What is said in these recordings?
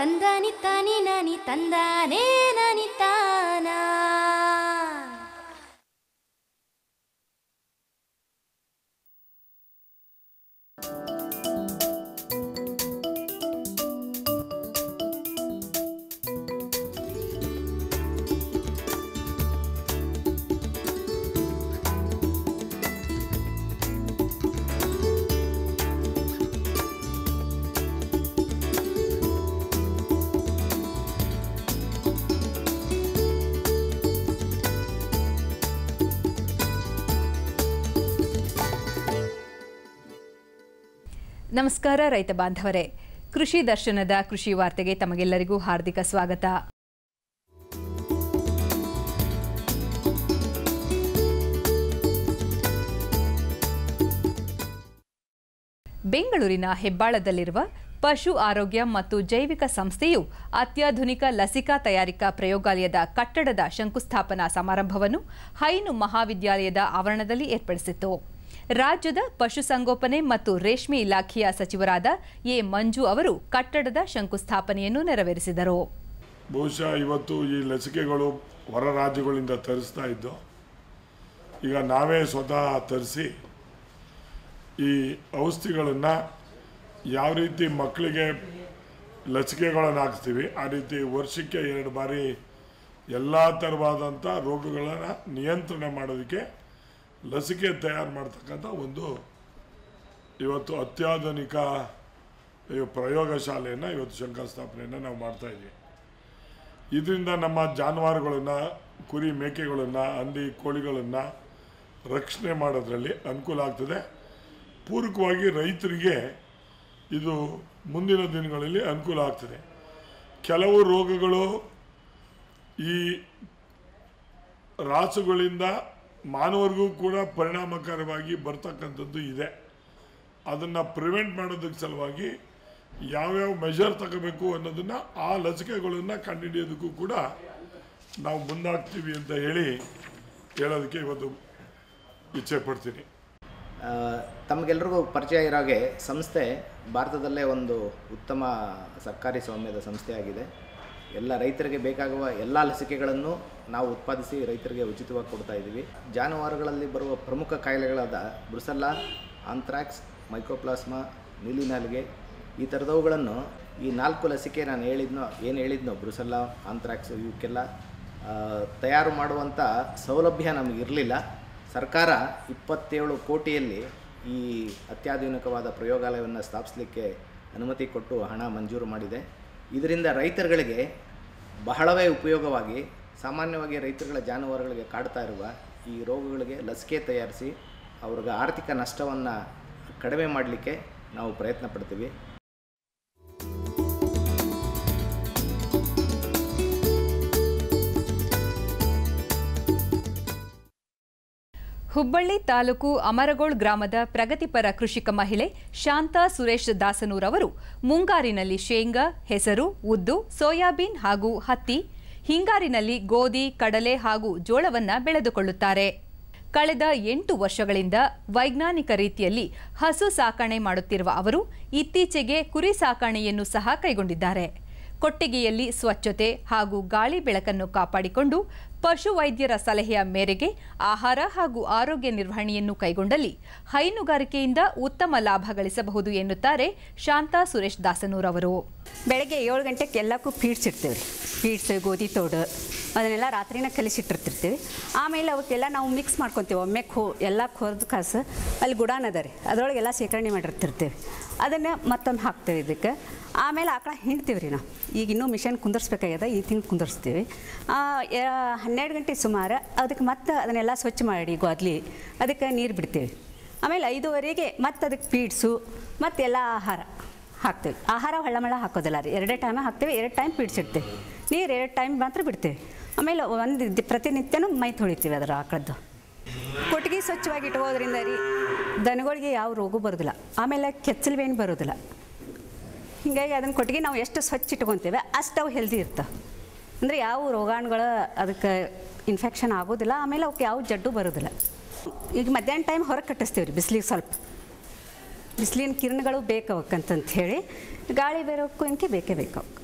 ತಂದಾನಿ ತಾನಿ ನಾನಿ ತಂದಾನೇ ನಾನಿ ತಾನ ನಮಸ್ಕಾರ ರೈತ ಬಾಂಧವರೇ ಕೃಷಿ ದರ್ಶನದ ಕೃಷಿ ವಾರ್ತೆಗೆ ತಮಗೆಲ್ಲರಿಗೂ ಹಾರ್ದಿಕ ಸ್ವಾಗತ ಬೆಂಗಳೂರಿನ ಹೆಬ್ಬಾಳದಲ್ಲಿರುವ ಪಶು ಆರೋಗ್ಯ ಮತ್ತು ಜೈವಿಕ ಸಂಸ್ಥೆಯು ಅತ್ಯಾಧುನಿಕ ಲಸಿಕಾ ತಯಾರಿಕಾ ಪ್ರಯೋಗಾಲಯದ ಕಟ್ಟಡದ ಶಂಕುಸ್ಥಾಪನಾ ಸಮಾರಂಭವನ್ನು ಹೈನು ಮಹಾವಿದ್ಯಾಲಯದ ಆವರಣದಲ್ಲಿ ಏರ್ಪಡಿಸಿತ್ತು ರಾಜ್ಯದ ಪಶುಸಂಗೋಪನೆ ಮತ್ತು ರೇಷ್ಮೆ ಇಲಾಖೆಯ ಸಚಿವರಾದ ಎ ಮಂಜು ಅವರು ಕಟ್ಟಡದ ಶಂಕುಸ್ಥಾಪನೆಯನ್ನು ನೆರವೇರಿಸಿದರು ಬಹುಶಃ ಇವತ್ತು ಈ ಲಸಿಕೆಗಳು ಹೊರ ರಾಜ್ಯಗಳಿಂದ ತರಿಸ್ತಾ ಇದ್ದು ಈಗ ನಾವೇ ಸ್ವತಃ ತರಿಸಿ ಈ ಔಷಧಿಗಳನ್ನು ಯಾವ ರೀತಿ ಮಕ್ಕಳಿಗೆ ಲಸಿಕೆಗಳನ್ನು ಹಾಕ್ಸ್ತೀವಿ ಆ ರೀತಿ ವರ್ಷಕ್ಕೆ ಎರಡು ಬಾರಿ ಎಲ್ಲ ಥರವಾದಂಥ ರೋಗಗಳನ್ನು ನಿಯಂತ್ರಣ ಮಾಡೋದಕ್ಕೆ ಲಸಿಕೆ ತಯಾರು ಮಾಡ್ತಕ್ಕಂಥ ಒಂದು ಇವತ್ತು ಅತ್ಯಾಧುನಿಕ ಈ ಪ್ರಯೋಗಶಾಲೆಯನ್ನು ಇವತ್ತು ಶಂಕುಸ್ಥಾಪನೆಯನ್ನು ನಾವು ಮಾಡ್ತಾಯಿದ್ದೀವಿ ಇದರಿಂದ ನಮ್ಮ ಜಾನುವಾರುಗಳನ್ನು ಕುರಿ ಮೇಕೆಗಳನ್ನು ಹಂದಿ ಕೋಳಿಗಳನ್ನು ರಕ್ಷಣೆ ಮಾಡೋದ್ರಲ್ಲಿ ಅನುಕೂಲ ಆಗ್ತದೆ ಪೂರಕವಾಗಿ ರೈತರಿಗೆ ಇದು ಮುಂದಿನ ದಿನಗಳಲ್ಲಿ ಅನುಕೂಲ ಆಗ್ತದೆ ಕೆಲವು ರೋಗಗಳು ಈ ರಾಸುಗಳಿಂದ ಮಾನವರಿಗೂ ಕೂಡ ಪರಿಣಾಮಕಾರವಾಗಿ ಬರ್ತಕ್ಕಂಥದ್ದು ಇದೆ ಅದನ್ನು ಪ್ರಿವೆಂಟ್ ಮಾಡೋದಕ್ಕೆ ಸಲುವಾಗಿ ಯಾವ್ಯಾವ ಮೆಷರ್ ತಗೋಬೇಕು ಅನ್ನೋದನ್ನು ಆ ಲಸಿಕೆಗಳನ್ನು ಕಂಡುಹಿಡಿಯೋದಕ್ಕೂ ಕೂಡ ನಾವು ಮುಂದಾಗ್ತೀವಿ ಅಂತ ಹೇಳಿ ಹೇಳೋದಕ್ಕೆ ಇವತ್ತು ಇಚ್ಛೆ ಪಡ್ತೀನಿ ಆ, ತಮಗೆಲ್ರಿಗೂ ಪರಿಚಯ ಇರೋ ಹಾಗೆ ಸಂಸ್ಥೆ ಭಾರತದಲ್ಲೇ ಒಂದು ಉತ್ತಮ ಸರ್ಕಾರಿ ಸ್ವಾಮ್ಯದ ಸಂಸ್ಥೆಯಾಗಿದೆ ಎಲ್ಲ ರೈತರಿಗೆ ಬೇಕಾಗುವ ಎಲ್ಲ ಲಸಿಕೆಗಳನ್ನು ನಾವು ಉತ್ಪಾದಿಸಿ ರೈತರಿಗೆ ಉಚಿತವಾಗಿ ಕೊಡ್ತಾ ಇದ್ದೀವಿ ಜಾನುವಾರುಗಳಲ್ಲಿ ಬರುವ ಪ್ರಮುಖ ಕಾಯಿಲೆಗಳಾದ ಬ್ರುಸೆಲ್ಲಾ ಆಂಥ್ರಾಕ್ಸ್ ಮೈಕ್ರೋಪ್ಲಾಸ್ಮಾ ನೀಲಿ ನಾಲಿಗೆ ಈ ಥರದವುಗಳನ್ನು ಈ ನಾಲ್ಕು ಲಸಿಕೆ ನಾನು ಹೇಳಿದ್ನೋ ಏನು ಹೇಳಿದ್ನೋ ಬ್ರುಸೆಲ್ಲಾ ಆಂಥ್ರಾಕ್ಸ್ ಇವಕ್ಕೆಲ್ಲ ಆ, ತಯಾರು ಮಾಡುವಂಥ ಸೌಲಭ್ಯ ನಮಗಿರಲಿಲ್ಲ ಸರ್ಕಾರ ಇಪ್ಪತ್ತೇಳು ಕೋಟಿಯಲ್ಲಿ ಈ ಅತ್ಯಾಧುನಿಕವಾದ ಪ್ರಯೋಗಾಲಯವನ್ನು ಸ್ಥಾಪಿಸಲಿಕ್ಕೆ ಅನುಮತಿ ಕೊಟ್ಟು ಹಣ ಮಂಜೂರು ಮಾಡಿದೆ ಇದರಿಂದ ರೈತರುಗಳಿಗೆ ಬಹಳವೇ ಉಪಯೋಗವಾಗಿ ಸಾಮಾನ್ಯವಾಗಿ ರೈತರುಗಳ ಜಾನುವಾರುಗಳಿಗೆ ಕಾಡ್ತಾ ಇರುವ ಈ ರೋಗಗಳಿಗೆ ಲಸಿಕೆ ತಯಾರಿಸಿ ಅವ್ರಿಗೆ ಆರ್ಥಿಕ ನಷ್ಟವನ್ನು ಕಡಿಮೆ ಮಾಡಲಿಕ್ಕೆ ನಾವು ಪ್ರಯತ್ನ ಪಡ್ತೀವಿ ಹುಬ್ಬಳ್ಳಿ ತಾಲೂಕು ಅಮರಗೋಳ್ ಗ್ರಾಮದ ಪ್ರಗತಿಪರ ಕೃಷಿಕ ಮಹಿಳೆ ಶಾಂತಾ ಸುರೇಶ್ ದಾಸನೂರ್ ಅವರು ಮುಂಗಾರಿನಲ್ಲಿ ಶೇಂಗಾ ಹೆಸರು ಉದ್ದು ಸೋಯಾಬೀನ್ ಹಾಗೂ ಹತ್ತಿ ಹಿಂಗಾರಿನಲ್ಲಿ ಗೋಧಿ ಕಡಲೆ ಹಾಗೂ ಜೋಳವನ್ನ ಬೆಳೆದುಕೊಳ್ಳುತ್ತಾರೆ ಕಳೆದ ಎಂಟು ವರ್ಷಗಳಿಂದ ವೈಜ್ಞಾನಿಕ ರೀತಿಯಲ್ಲಿ ಹಸು ಸಾಕಣೆ ಮಾಡುತ್ತಿರುವ ಅವರು ಇತ್ತೀಚೆಗೆ ಕುರಿ ಸಾಕಣೆಯನ್ನು ಸಹ ಕೈಗೊಂಡಿದ್ದಾರೆ ಕೊಟ್ಟಿಗೆಯಲ್ಲಿ ಸ್ವಚ್ಛತೆ ಹಾಗೂ ಗಾಳಿ ಬೆಳಕನ್ನು ಕಾಪಾಡಿಕೊಂಡು ಪಶುವೈದ್ಯರ ಸಲಹೆಯ ಮೇರೆಗೆ ಆಹಾರ ಹಾಗೂ ಆರೋಗ್ಯ ನಿರ್ವಹಣೆಯನ್ನು ಕೈಗೊಂಡಲ್ಲಿ ಹೈನುಗಾರಿಕೆಯಿಂದ ಉತ್ತಮ ಲಾಭ ಗಳಿಸಬಹುದು ಎನ್ನುತ್ತಾರೆ ಶಾಂತಾ ಸುರೇಶ್ ದಾಸನೂರ್ ಅವರು ಬೆಳಗ್ಗೆ ಏಳು ಗಂಟೆಗೆ ಎಲ್ಲಕ್ಕೂ ಫೀಡ್ಸ್ ಇಡ್ತೀವಿ ರೀ ಫೀಡ್ಸ್ ಗೋಧಿ ತೋಡು ಅದನ್ನೆಲ್ಲ ರಾತ್ರಿನ ಕಲಿಸಿಟ್ಟಿರ್ತಿರ್ತೀವಿ ಆಮೇಲೆ ಅವಕ್ಕೆಲ್ಲ ನಾವು ಮಿಕ್ಸ್ ಮಾಡ್ಕೊತೀವಿ ಒಮ್ಮೆ ಖೋ ಎಲ್ಲ ಕೊರ್ದು ಕಾಸು ಅಲ್ಲಿ ಗುಡಾನ್ ಅದ ರೀ ಅದರೊಳಗೆಲ್ಲ ಶೇಖರಣೆ ಮಾಡಿರ್ತಿರ್ತೀವಿ ಅದನ್ನು ಮತ್ತೊಮ್ಮೆ ಹಾಕ್ತೇವೆ ಇದಕ್ಕೆ ಆಮೇಲೆ ಆಕಳ ಹಿಂಡ್ತೀವಿ ರೀ ನಾವು ಈಗ ಇನ್ನೂ ಮಿಷನ್ ಕುಂದರ್ಸ್ಬೇಕಾಗ್ಯದ ಈ ತಿಂಗಳು ಕುಂದರ್ಸ್ತೀವಿ ಆ, ಯ- ಹನ್ನೆರಡು ಗಂಟೆ ಸುಮಾರು ಅದಕ್ಕೆ ಮತ್ತೆ ಅದನ್ನೆಲ್ಲ ಸ್ವಚ್ಛ ಮಾಡಿ ಗೊದ್ಲಿ ಅದಕ್ಕೆ ನೀರು ಬಿಡ್ತೀವಿ ಆಮೇಲೆ ಐದುವರೆಗೆ ಮತ್ತೆ ಅದಕ್ಕೆ ಫೀಡ್ಸು ಮತ್ತೆಲ್ಲ ಆಹಾರ ಹಾಕ್ತೇವೆ ಆಹಾರ ಹೊಳ್ಳಮಳ ಹಾಕೋದಿಲ್ಲ ರೀ ಎರಡೇ ಟೈಮ್ ಹಾಕ್ತೇವೆ ಎರಡು ಟೈಮ್ ಬಿಡಿಸಿಡ್ತೇವೆ ನೀರು ಎರಡು ಟೈಮ್ ಮಾತ್ರ ಬಿಡ್ತೇವೆ ಆಮೇಲೆ ಒಂದು ದಿ- ಪ್ರತಿನಿತ್ಯನೂ ಮೈ ತೊಳಿತೀವಿ ಅದರ ಆಕಳದ್ದು ಕೊಟ್ಟಿಗೆ ಸ್ವಚ್ಛವಾಗಿ ಇಟ್ಕೋದ್ರಿಂದ ರೀ ದನಗಳಿಗೆ ಯಾವ ರೋಗ ಬರೋದಿಲ್ಲ ಆಮೇಲೆ ಕೆಚ್ಚಲು ಬೇನ್ ಬರೋದಿಲ್ಲ ಹೀಗಾಗಿ ಅದನ್ನು ಕೊಟ್ಟಿಗೆ ನಾವು ಎಷ್ಟು ಸ್ವಚ್ಛ ಇಟ್ಕೊತೇವೆ ಅಷ್ಟು ಅವು ಹೆಲ್ದಿ ಇರ್ತವೆ ಅಂದರೆ ಯಾವ ರೋಗಾಣುಗಳು ಅದಕ್ಕೆ ಇನ್ಫೆಕ್ಷನ್ ಆಗೋದಿಲ್ಲ ಆಮೇಲೆ ಅವಕ್ಕೆ ಯಾವ ಜಡ್ಡು ಬರೋದಿಲ್ಲ ಈಗ ಮಧ್ಯಾಹ್ನ ಟೈಮ್ ಹೊರಗೆ ಕಟ್ಟಿಸ್ತೀವಿ ರೀ ಬಿಸಿಲಿಗೆ ಸ್ವಲ್ಪ ಬಿಸಿಲಿನ ಕಿರಣಗಳು ಬೇಕು ಅವಕ್ಕಂತಂತ ಹೇಳಿ ಗಾಳಿ ಬೇರೋಕ್ಕೂ ಇಂಕೆ ಬೇಕೇ ಬೇಕು ಅವಕ್ಕೆ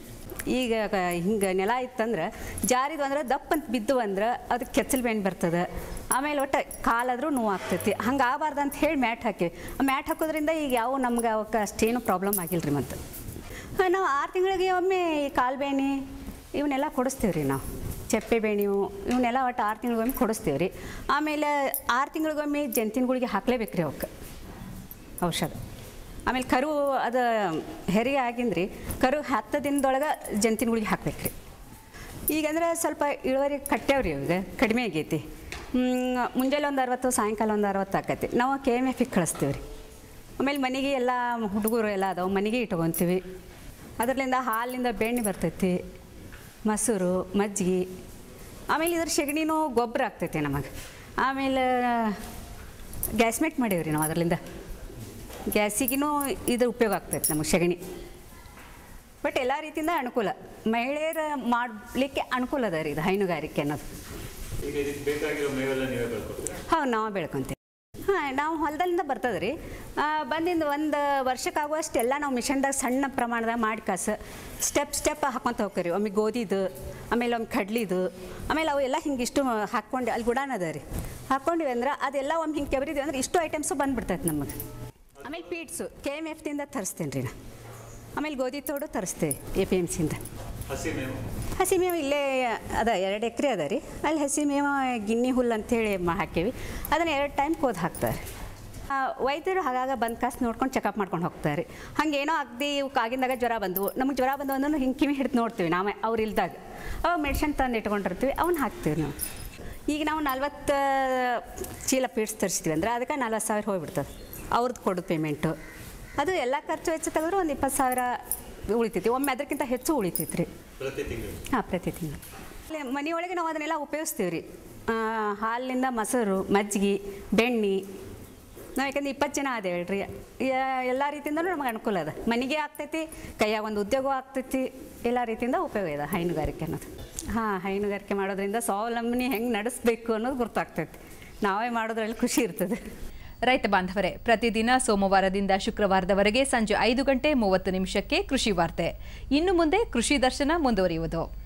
ಈಗ ಹಿಂಗೆ ನೆಲ ಇತ್ತಂದ್ರೆ ಜಾರಿದ್ವು ಅಂದ್ರೆ ದಪ್ಪ ಅಂತ ಬಿದ್ದು ಅಂದ್ರೆ ಅದಕ್ಕೆ ಕೆಚ್ಚಲು ಬೇಣ್ ಬರ್ತದೆ ಆಮೇಲೆ ಒಟ್ಟು ಕಾಲಾದರೂ ನೋವು ಆಗ್ತೈತಿ ಹಂಗೆ ಆಗಬಾರ್ದು ಅಂತ ಹೇಳಿ ಮ್ಯಾಟ್ ಹಾಕಿವಿ ಆ ಮ್ಯಾಟ್ ಹಾಕೋದ್ರಿಂದ ಈಗ ಯಾವ ನಮ್ಗೆ ಅವಕ್ಕೆ ಅಷ್ಟೇನು ಪ್ರಾಬ್ಲಮ್ ಆಗಿಲ್ಲ ರೀ ಮತ್ತು ನಾವು ಆರು ತಿಂಗಳಿಗೆ ಒಮ್ಮೆ ಈ ಕಾಲು ಬೇಣಿ ಇವನ್ನೆಲ್ಲ ಕೊಡಿಸ್ತೀವಿ ರೀ ನಾವು ಚಪ್ಪೆ ಬೇಣಿವು ಇವನ್ನೆಲ್ಲ ಒಟ್ಟು ಆರು ತಿಂಗಳಿಗೊಮ್ಮೆ ಕೊಡಿಸ್ತೀವಿ ರೀ ಆಮೇಲೆ ಆರು ತಿಂಗಳಿಗೊಮ್ಮೆ ಜಂತಿನ ಗುಳಿಗೆ ಹಾಕ್ಲೇಬೇಕು ರೀ ಅವಕ್ಕೆ ಔಷಧ ಆಮೇಲೆ ಕರು ಅದು ಹೆರಿಗೆ ಆಗಿಂದ್ರಿ ಕರು ಹತ್ತು ದಿನದೊಳಗೆ ಜಂತಿನ ಗುಳಿಗೆ ಹಾಕ್ಬೇಕು ರೀ ಈಗಂದ್ರೆ ಸ್ವಲ್ಪ ಇಳುವರಿ ಕಟ್ಟ್ಯಾವ್ರಿ ಈಗ ಕಡಿಮೆ ಆಗೈತಿ ಹ್ಮ್, ಮುಂಜಾನೆ ಒಂದು ಅರವತ್ತು ಸಾಯಂಕಾಲ ಒಂದು ಅರವತ್ತು ಆಕೈತಿ ನಾವು ಕೆ ಎಮ್ ಎಫಿಗೆ ಕಳಿಸ್ತೀವಿ ರೀ ಆಮೇಲೆ ಮನೆಗೆ ಎಲ್ಲ ಹುಡುಗರು ಎಲ್ಲ ಅದಾವೆ ಮನೆಗೆ ಇಟ್ಕೊತೀವಿ ಅದರಿಂದ ಹಾಲಿನಿಂದ ಬೆಣ್ಣೆ ಬರ್ತೈತಿ ಮೊಸರು ಮಜ್ಜಿಗೆ ಆಮೇಲೆ ಇದ್ರ ಸೆಗಣಿನೂ ಗೊಬ್ಬರ ಆಗ್ತೈತಿ ನಮಗೆ ಆಮೇಲೆ ಗ್ಯಾಸ್ಮೇಟ್ ಮಾಡೀವ್ರಿ ನಾವು ಅದರಿಂದ ಗ್ಯಾಸಿಗೂ ಇದು ಉಪಯೋಗ ಆಗ್ತೈತೆ ನಮಗೆ ಸೆಗಣಿ ಬಟ್ ಎಲ್ಲ ರೀತಿಯಿಂದ ಅನುಕೂಲ ಮಹಿಳೆಯರ ಮಾಡಲಿಕ್ಕೆ ಅನುಕೂಲ ಅದ ರೀ ಇದು ಹೈನುಗಾರಿಕೆ ಅನ್ನೋದು ಈಗ ಇದಕ್ಕೆ ಬೇಕಾಗಿರೋ ಮೇವೆಲ್ಲ ನೀವೇ ಬೆಳ್ಕೊತೀರಾ ಹೌದು ನಾವು ಬೆಳ್ಕೊಂತೀವಿ ಹಾಂ ನಾವು ಹೊಲದಲ್ಲಿಂದ ಬರ್ತದೆ ರೀ ಆ, ಬಂದಿಂದ ಒಂದು ವರ್ಷಕ್ಕಾಗುವಷ್ಟು ಎಲ್ಲ ನಾವು ಮಿಷನ್ದಾಗ ಸಣ್ಣ ಪ್ರಮಾಣದಾಗ ಮಾಡಿ ಕಾಸು ಸ್ಟೆಪ್ ಸ್ಟೆಪ್ ಹಾಕ್ಕೊಂತ ಹೋಗ್ತೀವಿ ಒಮ್ಮೆ ಗೋಧಿದು ಆಮೇಲೆ ಒಮ್ಮೆ ಕಡ್ಲಿದು ಆಮೇಲೆ ಅವು ಎಲ್ಲ ಹಿಂಗೆ ಇಷ್ಟು ಹಾಕ್ಕೊಂಡು ಅಲ್ಲಿ ಗುಡಾನ ಅದ ರೀ ಹಾಕ್ಕೊಂಡಿವಿ ಅಂದ್ರೆ ಅದೆಲ್ಲ ಒಮ್ಮೆ ಹಿಂಗೆ ಕೆಬರಿದ್ವಿ ಅಂದ್ರೆ ಇಷ್ಟು ಐಟಮ್ಸು ಬಂದ್ಬಿಡ್ತೈತೆ ನಮ್ಮದು ಆಮೇಲೆ ಪೀಟ್ಸು ಕೆ ಎಮ್ ಎಫ್ದಿಂದ ತರಿಸ್ತೇನೆ ರೀ ನಾ ಆಮೇಲೆ ಗೋಧಿ ತೋಡು ತರಿಸ್ತೇವೆ ಎ ಪಿ ಎಮ್ ಸಿಯಿಂದ ಹಸಿ ಮೇವು ಹಸಿ ಮೇವು ಇಲ್ಲೇ ಅದ ಎರಡು ಎಕರೆ ಅದ ರೀ ಅಲ್ಲಿ ಹಸಿ ಮೇವು ಗಿನ್ನಿ ಹುಲ್ಲು ಅಂತೇಳಿ ಮಾ ಹಾಕೇವಿ ಅದನ್ನು ಎರಡು ಟೈಮ್ ಕೋದ್ ಹಾಕ್ತಾರೆ ಆ, ವೈದ್ಯರು ಹಾಗಾಗ ಬಂದು ಕಾಸು ನೋಡ್ಕೊಂಡು ಚೆಕಪ್ ಮಾಡ್ಕೊಂಡು ಹೋಗ್ತಾರೆ ಹಂಗೇನೋ ಅಗ್ದಿ ಇವಕ್ಕೆ ಆಗಿಂದಾಗ ಜ್ವರ ಬಂದವು ನಮಗೆ ಜ್ವರ ಬಂದು ಅಂದ್ರೆ ಹಿಂಗೆ ಕಿವಿ ಹಿಡಿದು ನೋಡ್ತೀವಿ ನಾವೇ ಅವ್ರು ಇಲ್ದಾಗ ಅವಾಗ ಮೆಡಿಸಿನ್ ತಂದು ಇಟ್ಕೊಂಡಿರ್ತೀವಿ ಅವನ್ನ ಹಾಕ್ತೀವಿ ನಾವು ಈಗ ನಾವು ನಲ್ವತ್ತು ಚೀಲ ಪೀಡ್ಸ್ ತರಿಸ್ತೀವಿ ಅಂದ್ರೆ ಅದಕ್ಕೆ ನಲ್ವತ್ತು ಸಾವಿರ ಹೋಗ್ಬಿಡ್ತದೆ ಅವ್ರದ್ದು ಕೊಡೋದು ಪೇಮೆಂಟು ಅದು ಎಲ್ಲ ಖರ್ಚು ವೆಚ್ಚ ತೆಗೆದ್ರೆ ಒಂದು ಇಪ್ಪತ್ತು ಸಾವಿರ ಉಳಿತೈತಿ ಒಮ್ಮೆ ಅದಕ್ಕಿಂತ ಹೆಚ್ಚು ಉಳಿತೈತಿ ರೀ ಪ್ರತಿ ತಿಂಗಳು ಹಾಂ ಪ್ರತಿ ತಿಂಗಳು ಅಲ್ಲಿ ಮನೆಯೊಳಗೆ ನಾವು ಅದನ್ನೆಲ್ಲ ಉಪಯೋಗಿಸ್ತೀವಿ ರೀ ಹಾಲಿನಿಂದ ಮೊಸರು ಮಜ್ಜಿಗೆ ಬೆಣ್ಣೆ ನಾವು ಯಾಕಂದ್ರೆ ಇಪ್ಪತ್ತು ಜನ ಅದೇ ಹೇಳ್ರಿ ಎಲ್ಲ ರೀತಿಯಿಂದಲೂ ನಮಗೆ ಅನುಕೂಲ ಅದ ಮನೆಗೆ ಆಗ್ತೈತಿ ಕೈಯಾಗ ಒಂದು ಉದ್ಯೋಗ ಆಗ್ತೈತಿ ಎಲ್ಲ ರೀತಿಯಿಂದ ಉಪಯೋಗ ಇದೆ ಹೈನುಗಾರಿಕೆ ಅನ್ನೋದು ಹಾಂ ಹೈನುಗಾರಿಕೆ ಮಾಡೋದ್ರಿಂದ ಸ್ವಾವಲಂಬನೆ ಹೆಂಗೆ ನಡೆಸಬೇಕು ಅನ್ನೋದು ಗೊತ್ತಾಗ್ತೈತಿ ನಾವೇ ಮಾಡೋದ್ರಲ್ಲಿ ಖುಷಿ ಇರ್ತದೆ ರೈತ ಬಾಂಧವರೇ ಪ್ರತಿದಿನ ಸೋಮವಾರದಿಂದ ಶುಕ್ರವಾರದವರೆಗೆ ಸಂಜೆ ಐದು ಗಂಟೆ ಮೂವತ್ತು ನಿಮಿಷಕ್ಕೆ ಕೃಷಿ ವಾರ್ತೆ ಇನ್ನು ಮುಂದೆ ಕೃಷಿ ದರ್ಶನ ಮುಂದುವರಿಯುವುದು